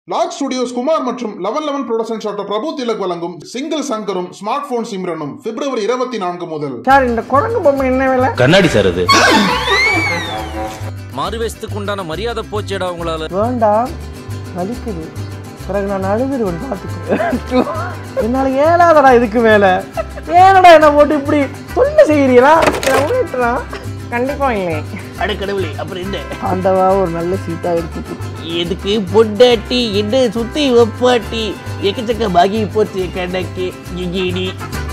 Lock studios Kumar மற்றும் eleven eleven production doctor Prabhu Thilak வழங்கும் single சங்கரும் ஸ்மார்ட் போன் சிம்ரனும் பிப்ரவரி இருபத்தி நான்கு முதல் சார் இந்த குரங்கு பொம்மை என்ன விலை கண்ணாடி சார் அது மாறுவேஷத்துக்கு உண்டான மரியாதை போச்சேடா உங்களால வேண்டாம் வலிக்குது பிறகு நான் அழுதுருவேன் பார்த்துக்கோ என்னால் ஏழாதடா இதுக்கு மேலே ஏனடா என்ன போட்டு இப்படி தொல்லை செய்கிறீங்களா உழைட்டுறா கண்டிப்பாக இல்லை அட கடவுளே அப்புறம் என்ன ஆண்டவா ஒரு நல்ல சீட்டாக எடுத்து கொடு. எதுக்கு பொண்டாட்டி என்ன சுத்தி ஒப்பாட்டி எக்கச்சக்க பாகி போச்சு கணக்கு இங்கிடி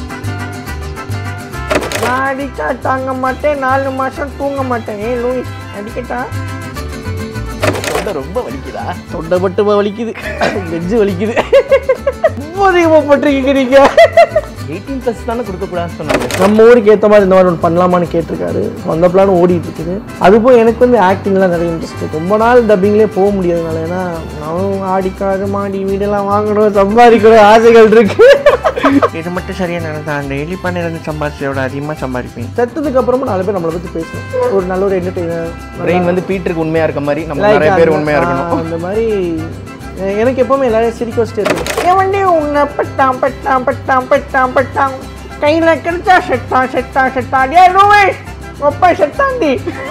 நான் அடிச்சா தாங்க மாட்டேன் நாலு மாதம் தூங்க மாட்டேன் ஏன் லூயிஸ் அடிக்கட்டா தொண்டை ரொம்ப வலிக்குதா தொண்டை மட்டுமா வலிக்குது நெஞ்சு வலிக்குது ரொம்ப அதிகமாகப்பட்டிருக்கீங்க நீங்கள் எயிட்டீன் ப்ளஸ் தானே கொடுக்கக்கூடாதுன்னு சொன்னாங்க நம்ம ஊருக்கு ஏற்ற மாதிரி இந்த மாதிரி ஒன்று பண்ணலாமான்னு கேட்டிருக்காரு ஸோ அந்த பிளான் ஓடிட்டு இருக்குது அது போய் எனக்கு வந்து ஆக்டிங்லாம் நிறைய இன்ட்ரெஸ்ட் ரொம்ப நாள் டப்பிங்லேயே போக முடியாதனால ஏன்னா நானும் ஆடிக்காக மாடி வீடெல்லாம் வாங்கணும் சம்பாதிக்கணும் ஆசைகள் இருக்கு இது மட்டும் சரியா நடந்தா டெய்லி பண்ணிருந்து சம்பாதிச்சோட அதிகமாக சம்பாதிப்பேன் செத்ததுக்கு அப்புறமா நாலு பேர் நம்மளை பற்றி பேசுவோம் ஒரு நல்ல ஒரு என்டர்டெய்னர் பிரெயின் வந்து பீட்டருக்கு உண்மையா இருக்க மாதிரி நம்ம நிறைய பேர் உண்மையா இருக்கணும் அந்த மாதிரி எ- எனக்கு எப்பவுமே எல்லாரையும் சிரிக்க வச்சுட்டே இருக்கும் என் வண்டி உன்னை பட்டாம் பட்டாம் பட்டாம் பட்டாம் பட்டாம் கையில் கிடைச்சா செத்தா செத்தா செத்தா டே ரூமேஷ் ஒப்ப செத்தாண்டி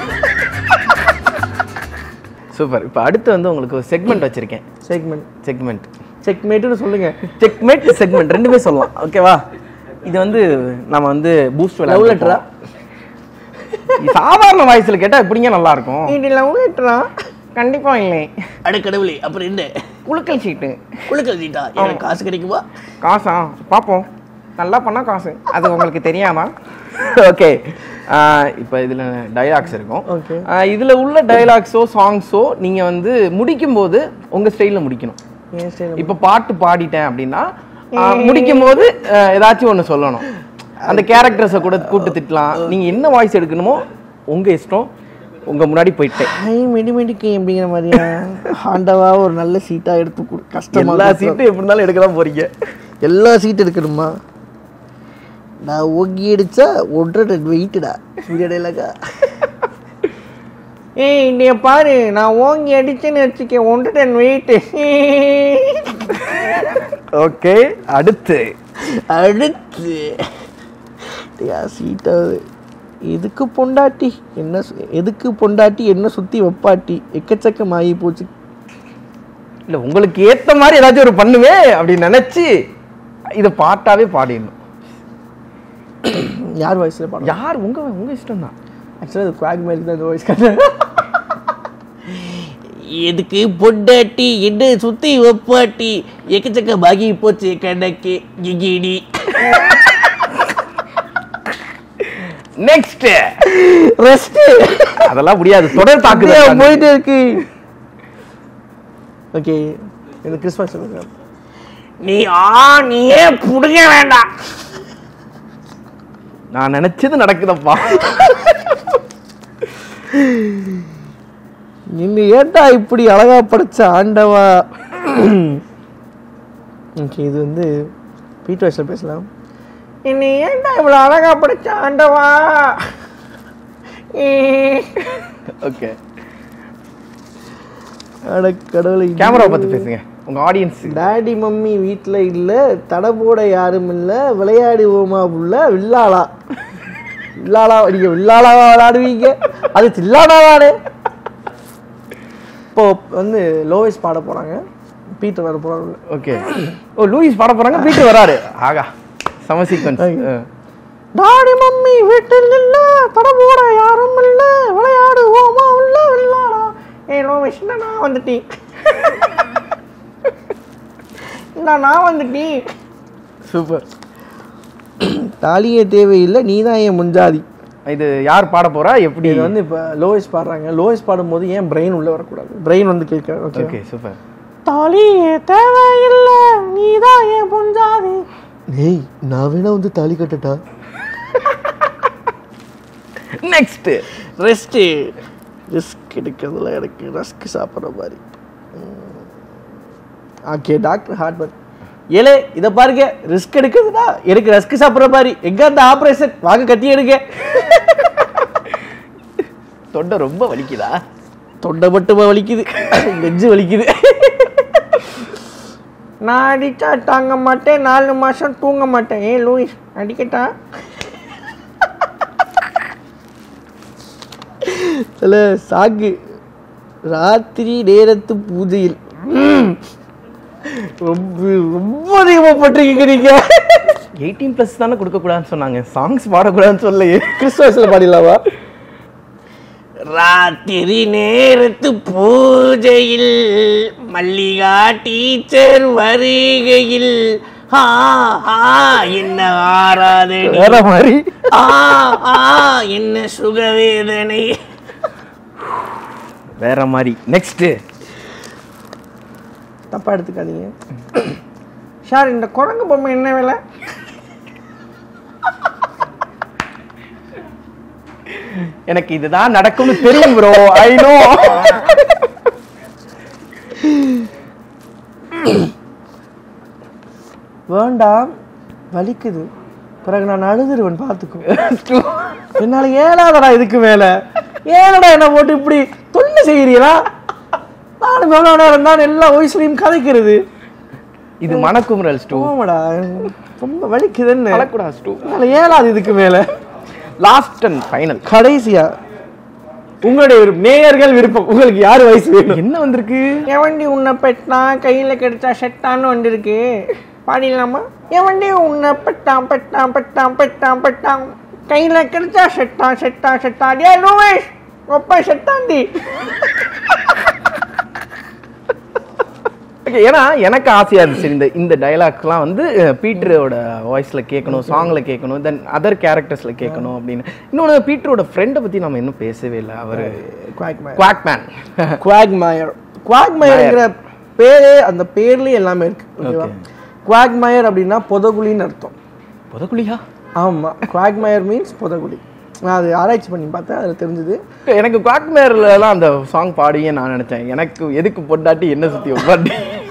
சூப்பர் இப்போ அடுத்து வந்து உங்களுக்கு ஒரு செக்மெண்ட் வச்சிருக்கேன் செக்மெண்ட் செக்மெண்ட் செக்மேட்டுன்னு சொல்லுங்க செக்மெண்ட் செக்மெண்ட் ரெண்டுமே சொல்லலாம் ஓகேவா இது வந்து நம்ம வந்து பூஸ்ட் லவ் லெட்டரா சாதாரண வாய்ஸ்ல கேட்டா எப்படிங்க நல்லா இருக்கும் இது லவ் லெட்டரா கண்டிப்பா இல்லை அட கடவுளே அப்புறம் என்ன குழுக்கள் சீட்டு குழுக்கள் சீட்டா எனக்கு காசு கிடைக்குமா காசா பார்ப்போம் நல்லா பண்ணா காசு அது உங்களுக்கு தெரியாமா ஓகே இப்போ இதுல டைலாக்ஸ் இருக்கும் Okay. ஆஹ் இதுல உள்ள டைலாக்ஸோ சாங்ஸோ நீங்க வந்து முடிக்கும் போது உங்க ஸ்டைல்ல முடிக்கணும் ஏன் ஸ்டைல் இப்போ பாட்டு பாடிட்டேன் அப்படின்னா ஆஹ் முடிக்கும் போது ஆஹ் ஏதாச்சும் ஒன்று சொல்லணும் அந்த கேரக்டர்ஸை கூட கூப்பிட்டு திட்டலாம் நீங்க என்ன வாய்ஸ் எடுக்கணுமோ உங்க இஷ்டம் உங்க முன்னாடி போயிட்டேன் ஹை மெடிமெடிக்கு அப்படிங்கிற மாதிரியா ஆண்டவா ஒரு நல்ல சீட்டா எடுத்து கொடு கஷ்டமா எல்லா இருக்கு. சீட்டும் எப்படி இருந்தாலும் எடுக்க தான் போறீங்க எல்லா சீட் எடுக்கணுமா நான் ஒங்கி அடிச்சா ஒன்றரை டன் வெயிட்டுடா சூரிய டைலாகா ஏய் இன்னைய பாரு நான் ஓங்கி அடிச்சேன்னு வச்சுக்க ஒன்றரை டன் வெயிட்டு ஓகே அடுத்து அடுத்து யா சீட்டாவது எதுக்கு பொண்டாட்டி என்ன சு- எதுக்கு பொண்டாட்டி என்ன சுத்தி வப்பாட்டி எக்கச்சக்கம் ஆகி போச்சு இல்ல உங்களுக்கு ஏத்த மாதிரி ஏதாச்சும் ஒரு பண்ணுவே அப்படின்னு நினைச்சு இதை பாட்டாவே பாடிடணும் யார் வாய்ஸ்ல பாடம் யார் உங்க உங்க இஷ்டம் தான் ஆக்சுவலாக அது குவாக் மேலுக்கு தான் இந்த வாய்ஸ் கட்டு எதுக்கு பொண்டாட்டி என்ன சுத்தி ஒப்பாட்டி எக்கச்சக்க பாகி போச்சு கணக்கு இங்கிடி நெக்ஸ்ட் ரெஸ்ட் அதெல்லாம் முடியாது தொடர் தாக்குதல் போயிட்டே இருக்கு ஓகே இந்த கிறிஸ்மஸ் சொல்லுங்க நீ ஆ நீயே புடுங்க வேண்டாம் நான் நினைச்சது நடக்குதப்பா நீங்க ஏன்டா இப்படி அழகா படைச்ச ஆண்டவா ஓகே இது வந்து பீட் வாய்ஸ்ல பேசலாம் என்னை ஏன்டா இவ்வளவு அழகா படைச்ச ஆண்டவா ஓகே அட கடவுளை கேமரா பார்த்து பேசுங்க உங்க ஆடியன்ஸ் டாடி மம்மி வீட்டில் இல்லை தடை போட யாரும் இல்லை விளையாடுவோமா புள்ள வில்லாளா வில்லாளா நீங்க வில்லாளாவா விளையாடுவீங்க அது தில்லாடாவாடே இப்போ வந்து லோயஸ் பாட போறாங்க பீட்டர் வர போறாங்க ஓகே ஓ லூயிஸ் பாட போறாங்க வீட்டு வராரு ஆகா சம சீக்வன்ஸ் டாடி மம்மி வீட்டில் இல்ல தடை போட யாரும் இல்ல விளையாடுவோமா உள்ள வில்லாளா ஏ லோவேஷ் என்ன நான் வந்துட்டேன் இந்த நான் வந்துட்டேன் சூப்பர் தாலியே தேவையில்லை நீ தான் என் முஞ்சாதி இது யார் பாட போறா எப்படி இது வந்து இப்போ லோயஸ் பாடுறாங்க லோயஸ் பாடும்போது ஏன் பிரெயின் உள்ள வரக்கூடாது பிரெயின் வந்து கேட்க ஓகே ஓகே சூப்பர் தாலியே தேவையில்லை நீ தான் என் முஞ்சாதி டேய் நான் வேணா வந்து தாலி கட்டட்டா நெக்ஸ்ட் ரெஸ்ட்டு ரிஸ்க் எடுக்கிறதுல எனக்கு ரஸ்க் சாப்பிட்ற மாதிரி ஓகே டாக்டர் ஹார்ட்பர்ட் ஏலே இதை பாருங்க ரிஸ்க் எடுக்கிறதுனா எனக்கு ரஸ்க் சாப்பிட்ற மாதிரி எங்க அந்த ஆப்ரேஷன் வாங்க கத்தி எடுங்க தொண்டை ரொம்ப வலிக்குதா தொண்டை மட்டுமா வலிக்குது நெஞ்சு வலிக்குது நான் அடிச்சா தாங்க மாட்டேன் நாலு மாசம் தூங்க மாட்டேன் ஏன் லூயிஸ் அடிக்கட்டா சில சாக்கு ராத்திரி நேரத்து பூஜையில் ம். ரொம்ப ரொம்ப அதிகமாகப்பட்டிருக்கீங்க நீங்க எயிட்டீன் ப்ளஸ் தானே கொடுக்கக்கூடாதுன்னு சொன்னாங்க சாங்ஸ் பாடக்கூடாதுன்னு சொல்லலையே கிறிஸ்துவஸில் பாடிடலாமா ராத்திரி நேரத்து பூஜையில் மல்லிகா டீச்சர் வருகையில் ஆ ஆ என்ன ஆராதனை வேற மாதிரி ஆ ஆ என்ன சுகவேதனை வேற மாதிரி நெக்ஸ்ட் தப்பா எடுத்துக்காதீங்க சார் இந்த குரங்கு பொம்மை என்ன விலை எனக்கு இதுதான் நடக்கும்னு தெரியும் ப்ரோ ஐ நோ வேண்டாம் வலிக்குது பிறகு நான் அழுதுருவேன் பார்த்துக்கோ என்னால ஏனாதடா இதுக்கு மேல ஏனடா என்ன போட்டு இப்படி தொல்லை செய்கிறீங்களா நானும் எவ்வளோ நேரம் தான் எல்லா வயசுலையும் கதைக்கிறது இது மணக்குமுறல் ஸ்டூ போமாடா ரொம்ப வலிக்குதுன்னு அழக்கூடாது ஸ்டூ என்னால ஏலாது இதுக்கு மேல லாஸ்ட் அண்ட் ஃபைனல் கடைசியா உங்களுடைய விருப்பம் நேயர்கள் விருப்பம் உங்களுக்கு யார் வயசு வேணும் என்ன வந்திருக்கு எவண்டி உன்னை பெட்டான் கையில கிடைச்சா செட்டான்னு வந்திருக்கு பாடிடலாமா எவண்டி உன்னை பெட்டான் பெட்டான் பெட்டான் பெட்டான் பெட்டான் கையில கிடைச்சா செட்டான் செட்டான் செட்டான் டே லூவேஷ் ஒப்ப செட்டாண்டி ஓகே ஏன்னா எனக்கு ஆசையா இருந்துச்சு இந்த இந்த டயலாக்ஸ்லாம் வந்து அஹ், பீட்டரோட வாய்ஸ்ல கேட்கணும் சாங்ல கேட்கணும் தென் அதர் கேரக்டர்ஸ்ல கேட்கணும் அப்படின்னு இன்னொன்று பீட்டரோட ஃப்ரெண்டை பத்தி நம்ம இன்னும் பேசவே இல்லை அவரு குவாக் மயர் குவாக் மேன் குவாக் மயர் குவாக் மயர்ங்கிற பேரே அந்த பேர்லயே எல்லாமே இருக்கு ஓகேவா குவாக் மயர் அப்படின்னா புதகுலின்னு அர்த்தம் புதக்குழியா ஆமா குவாக் மயர் மீன்ஸ் புதகுலி நான் அது ஆராய்ச்சி பண்ணி பார்த்தேன் அதில் தெரிஞ்சது எனக்கு குவாக் மேர்லாம் அந்த சாங் பாடியே நான் நினைச்சேன் எனக்கு எதுக்கு பொண்டாட்டி என்ன சுத்தி உட்காட்டி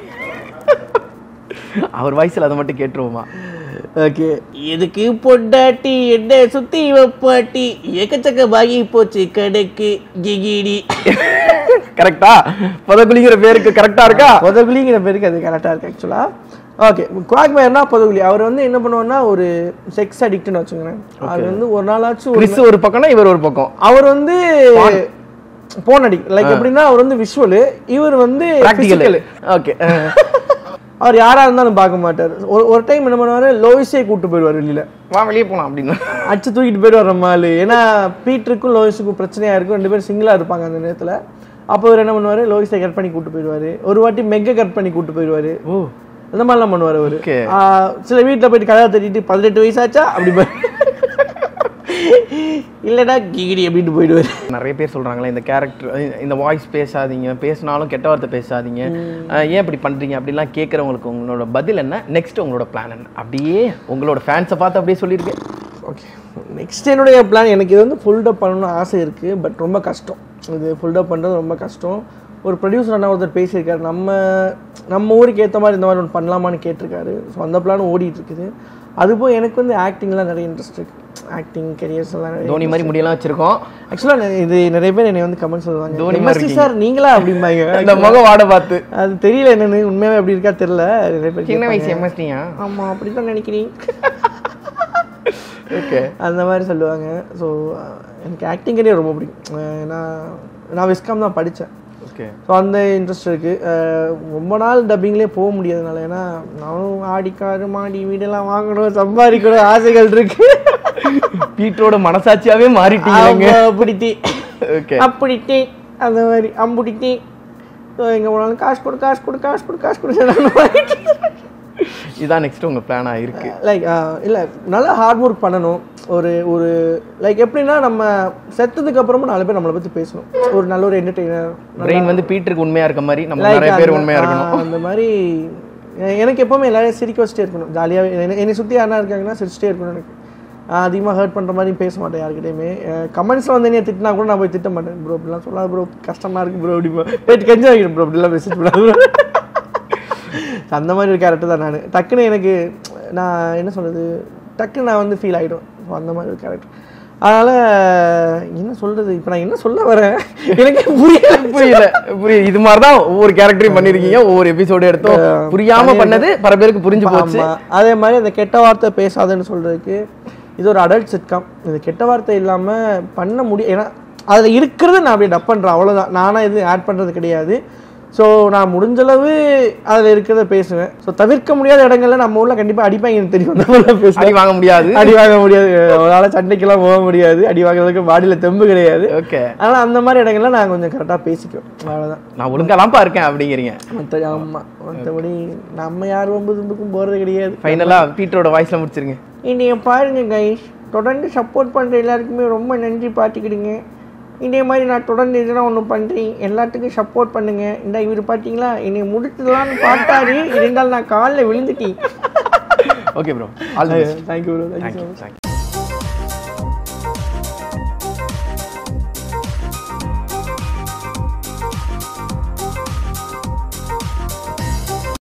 அவர் வாய்ஸ்ல அதை மட்டும் கேட்டுருவோமா ஓகே எதுக்கு பொண்டாட்டி என்ன சுத்தி வப்பாட்டி எக்கச்சக்க பாகி போச்சு கடைக்கு கிகிடி கரெக்டா புதக்குழிங்கிற பேருக்கு கரெக்டா இருக்கா புதகுலிங்கிற பேருக்கு அது கரெக்டாக இருக்கு ஆக்சுவலாக ஓகே குவாக் மயர்னா புதகுலி அவர் வந்து என்ன பண்ணுவார்னா ஒரு செக்ஸ் அடிக்ட்னு வச்சுக்கோங்களேன் அவர் வந்து ஒரு நாளாச்சும் ஒரு கிறிஸ் ஒரு பக்கம்னா இவர் ஒரு பக்கம் அவர் வந்து போன் அடிக் லைக் எப்படின்னா அவர் வந்து விஷுவல் இவர் வந்து பிராக்டிக்கல் physical. ஓகே அவர் யாரா இருந்தாலும் பார்க்க மாட்டார் ஒரு ஒரு டைம் என்ன பண்ணுவாரு லோயிஸே கூட்டு போயிடுவார் வெளியில வா வெளியே போலாம் அப்படின்னு அடிச்சு தூக்கிட்டு போயிடுவார் நம்ம ஆளு ஏன்னா பீட்டருக்கும் லோயிஸுக்கும் பிரச்சனையா இருக்கும் ரெண்டு பேரும் சிங்கிளா இருப்பாங்க அந்த நேரத்துல அப்போ இவர் என்ன பண்ணுவாரு லோயிஸை கட் பண்ணி கூட்டு போயிடுவாரு ஒரு வாட்டி மெக்க கட் பண்ணி கூட்டு போயிடுவாரு ஓ அந்த மாதிரிலாம் பண்ணுவார் அவரு Okay. ஆ, சில வீட்டில் போயிட்டு கதை தட்டிட்டு பதினெட்டு வயசாச்சா அப்படி போய் இல்லைடா கிகிடி அப்படின்ட்டு போயிடுவாரு நிறைய பேர் சொல்றாங்களே இந்த கேரக்டர் இந்த வாய்ஸ் பேசாதீங்க பேசினாலும் கெட்ட வார்த்தை பேசாதீங்க அஹ் ஏன் இப்படி பண்றீங்க அப்படிலாம் கேட்குறவங்களுக்கு உங்களோட பதில் என்ன நெக்ஸ்ட் உங்களோட பிளான் என்ன அப்படியே உங்களோட ஃபேன்ஸை பார்த்து அப்படியே சொல்லியிருக்கேன் ஓகே நெக்ஸ்ட் என்னுடைய பிளான் எனக்கு இது வந்து ஃபுல் டப் பண்ணணும்னு ஆசை இருக்குது பட் ரொம்ப கஷ்டம் இது ஃபுல் டப் பண்ணுறது ரொம்ப கஷ்டம் ஒரு ப்ரொடியூசர் அண்ணா ஒருத்தர் பேசியிருக்காரு நம்ம நம்ம ஊருக்கு ஏற்ற மாதிரி இந்த மாதிரி ஒன்று பண்ணலாமான்னு கேட்டிருக்காரு ஸோ அந்த பிளான் ஓடிட்டு இருக்குது அதுபோல் எனக்கு வந்து ஆக்டிங்லாம் நிறைய இன்ட்ரெஸ்ட் இருக்குது ஆக்டிங் கெரியர்ஸ் எல்லாம் நிறைய தோனி மாதிரி முடியெல்லாம் வச்சிருக்கோம் ஆக்சுவலாக இது நிறைய பேர் என்னை வந்து கமெண்ட் சொல்லுவாங்க தோனி மாதிரி எம்எஸ்சி இருக்கீங்க. சார் நீங்களா அப்படிம்பாங்க இந்த முக வாட பார்த்து அது தெரியல என்னன்னு உண்மையாவே அப்படி இருக்கா தெரியல நிறைய பேர் சின்ன வயசு கேட்பாங்க. எம்எஸ்டியா ஆமா அப்படிதான் நினைக்கிறீங்க ஓகே அந்த மாதிரி சொல்லுவாங்க ஸோ எனக்கு ஆக்டிங் கரியர் ரொம்ப பிடிக்கும் அஹ் நான் நான் விஸ்காம் தான் படித்தேன் ஓகே ஸோ அந்த இன்ட்ரெஸ்ட் இருக்குது ரொம்ப நாள் டப்பிங்லேயே போக முடியாதனால ஏன்னா நானும் ஆடிக்காரு மாடி வீடெல்லாம் வாங்கணும் சம்பாதிக்கணும் ஆசைகள் இருக்கு பீட்டரோட மனசாட்சியாவே மாறிட்டீங்க அப்படித்தி ஓகே அப்படித்தி அந்த மாதிரி அம்புடித்தி ஸோ எங்கே போனாலும் காசு கொடு காசு கொடு காசு கொடு காசு கொடு இதான் நெக்ஸ்ட் உங்க பிளானா இருக்கு லைக் இல்லை நல்லா ஹார்ட் ஒர்க் பண்ணணும் ஒரு ஒரு லைக் எப்படின்னா நம்ம செத்ததுக்கு அப்புறமும் நாலு பேர் நம்மளை பற்றி பேசணும் ஒரு நல்ல ஒரு என்டர்டெய்னர் பிரெயின் வந்து பீட்டருக்கு உண்மையா இருக்க மாதிரி நம்ம நிறைய பேர் உண்மையா இருக்கணும் அந்த மாதிரி எ- எனக்கு எப்பவுமே எல்லாரையும் சிரிக்க வச்சுட்டே இருக்கணும் ஜாலியாக என்னை சுற்றி யாரா இருக்காங்கன்னா சிரிச்சிட்டே இருக்கணும் எனக்கு அதிகமாக ஹர்ட் பண்ணுற மாதிரி பேச மாட்டேன் யாருக்கிட்டையுமே கமெண்ட்ஸில் வந்து என்ன திட்டினா கூட நான் போய் திட்ட மாட்டேன் ப்ரோ அப்படிலாம் சொல்லாத ப்ரோ கஷ்டமாக இருக்கு ப்ரோ அப்படி போயிட்டு கெஞ்ச வைக்கிறேன் ப்ரோ அப்படிலாம் மெசேஜ் பண்ணாது அந்த மாதிரி ஒரு கேரக்டர் தான் நான் டக்குன்னு எனக்கு நான் என்ன சொல்றது டக்குன்னு நான் வந்து ஃபீல் ஆகிடும் ஸோ அந்த மாதிரி ஒரு கேரக்டர் அதனால என்ன சொல்றது இப்போ நான் என்ன சொல்ல வரேன் எனக்கு புரியல புரியல புரியல இது மாதிரி தான் ஒவ்வொரு கேரக்டரையும் பண்ணிருக்கீங்க ஒவ்வொரு எபிசோடு எடுத்தோம் புரியாம பண்ணது பல பேருக்கு புரிஞ்சு போச்சு ஆமா. அதே மாதிரி அந்த கெட்ட வார்த்தை பேசாதன்னு சொல்றதுக்கு இது ஒரு அடல்ட் சிட்காம் இந்த கெட்ட வார்த்தை இல்லாம பண்ண முடியும் ஏன்னா அதுல இருக்கிறத நான் அப்படியே டப் பண்றேன் அவ்வளவுதான் நானா எதுவும் ஆட் பண்றது கிடையாது ஸோ நான் முடிஞ்சளவு அதில் இருக்கிறத பேசுவேன் ஸோ தவிர்க்க முடியாத இடங்கள்ல நம்ம ஊர்ல கண்டிப்பா அடிப்பாங்க எனக்கு தெரியும் அந்த மாதிரிலாம் அடி பேசுவேன் வாங்க முடியாது அடி வாங்க முடியாது அவரால் சண்டைக்கெல்லாம் போக முடியாது அடி வாங்குறதுக்கு பாடியில தெம்பு கிடையாது ஓகே அதனால அந்த மாதிரி இடங்கள்ல நான் கொஞ்சம் கரெக்டாக பேசிக்குவேன் அவ்வளவுதான் நான் ஒழுங்காலாம்ப்பா இருக்கேன் அப்படிங்கிறீங்க மற்ற ஆமா மற்றபடி நம்ம யார் ரொம்ப தும்புக்கும் போறது கிடையாது ஃபைனலா பீட்டரோட வாய்ஸ்ல முடிச்சிருங்க இன்றைய பாருங்க கைஸ் தொடர்ந்து சப்போர்ட் பண்ணுற எல்லாருக்குமே ரொம்ப நன்றி பார்த்துக்கிடுங்க இதே மாதிரி நான் தொடர்ந்து இதெல்லாம் ஒன்று பண்ணுறேன் எல்லாத்துக்கும் சப்போர்ட் பண்ணுங்க இந்த இவர் பார்த்தீங்களா என்னை முடிச்சதெல்லாம் பார்த்தாரு இருந்தாலும் நான் காலில் விழுந்துட்டேன் okay bro all the best thank you bro thank you thank you thank you